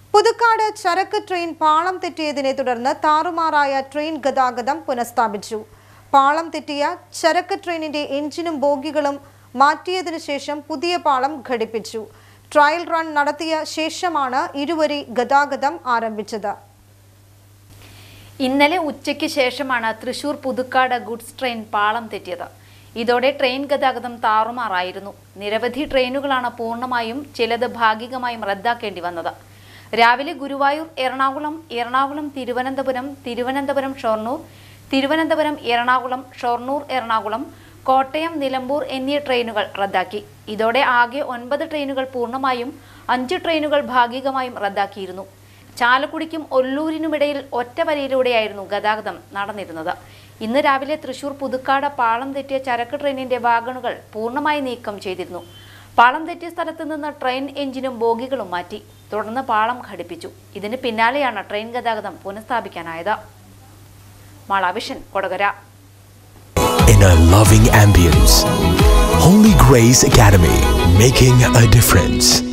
പുതുക്കാട് ചരക്ക് ട്രെയിൻ പാളം തെറ്റിയതിനെ തുടർന്ന് താറുമാറായ ട്രെയിൻ ഗതാഗതം പുനഃസ്ഥാപിച്ചു പാളം തെറ്റിയ ചരക്ക് ട്രെയിനിന്റെ എഞ്ചിനും ബോഗികളും മാറ്റിയതിനു ശേഷം പുതിയ പാളം ഘടിപ്പിച്ചു ട്രയൽ റൺ നടത്തിയ ശേഷമാണ് ഇരുവരി ഗതാഗതം ആരംഭിച്ചത് ഇന്നലെ ഉച്ചയ്ക്ക് ശേഷമാണ് തൃശൂർ പുതുക്കാട് ഗുഡ്സ് ട്രെയിൻ പാളം തെറ്റിയത് ഇതോടെ ട്രെയിൻ ഗതാഗതം താറുമാറായിരുന്നു നിരവധി ട്രെയിനുകളാണ് പൂർണ്ണമായും ചിലത് ഭാഗികമായും റദ്ദാക്കേണ്ടി വന്നത് രാവിലെ ഗുരുവായൂർ എറണാകുളം എറണാകുളം തിരുവനന്തപുരം തിരുവനന്തപുരം ഷൊർണൂർ തിരുവനന്തപുരം എറണാകുളം ഷൊർണൂർ എറണാകുളം കോട്ടയം നിലമ്പൂർ എന്നീ ട്രെയിനുകൾ റദ്ദാക്കി ഇതോടെ ആകെ ഒൻപത് ട്രെയിനുകൾ പൂർണ്ണമായും അഞ്ച് ട്രെയിനുകൾ ഭാഗികമായും റദ്ദാക്കിയിരുന്നു ചാലക്കുടിക്കും ഒല്ലൂരിനുമിടയിൽ ഒറ്റ വരിയിലൂടെയായിരുന്നു ഗതാഗതം നടന്നിരുന്നത് ഇന്ന് രാവിലെ തൃശൂർ പുതുക്കാട് പാളം തെറ്റിയ ചരക്ക് ട്രെയിനിന്റെ വാഗണുകൾ പൂർണ്ണമായി നീക്കം ചെയ്തിരുന്നു പാളം തെറ്റിയ സ്ഥലത്ത് നിന്ന് ട്രെയിൻ എഞ്ചിനും ബോഗികളും മാറ്റി തുടർന്ന് പാളം ഘടിപ്പിച്ചു ഇതിന് പിന്നാലെയാണ് ട്രെയിൻ ഗതാഗതം പുനഃസ്ഥാപിക്കാനായത് Mala Vision Kodakara in a loving ambience. Holy Grace Academy, making a difference.